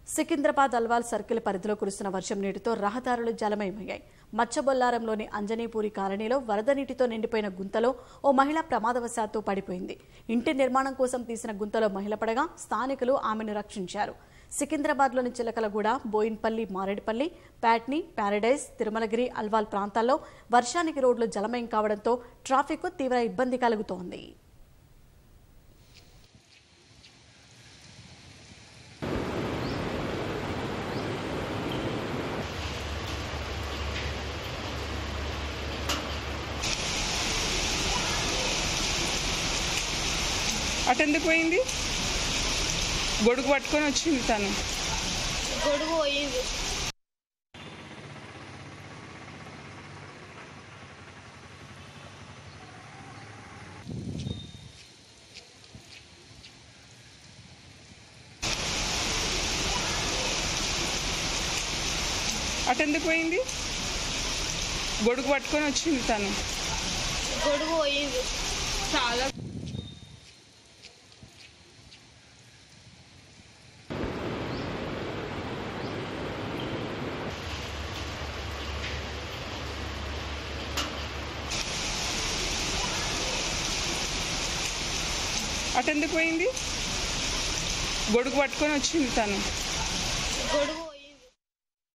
Secunderabad Alwal circle పరిధిలో కురుస్తున్న వర్షం నీటితో రహదారులు జలమయమయ్యాయి మచ్చబొల్లారంలోని అంజనీపూరి కాలనీలో వరద నీటితో నిండిపోయిన గుంతలో ఓ మహిళ ప్రమాదవశాత్తు పడిపోయింది ఇంటి నిర్మాణం కోసం తీసిన గుంతలో మహిళ పడగా స్థానికులు ఆమెను రక్షించారు సికింద్రాబాద్లోని చిలకలగూడ బోయిన్పల్లి మారేడుపల్లి ప్యాట్ని ప్యారడైజ్ తిరుమలగిరి అల్వాల్ ప్రాంతాల్లో వర్షానికి రోడ్లు జలమయం కావడంతో ట్రాఫిక్ తీవ్ర ఇబ్బంది కలుగుతోంది అటెందుకు పోయింది గొడుగు పట్టుకొని వచ్చింది తను గొడుగు పోయింది అటెందుకు పోయింది గొడుగు పట్టుకొని వచ్చింది తను గొడుగు పోయింది చాలా అటెందుకు పోయింది గొడుగు పట్టుకొని వచ్చింది తను గొడుగు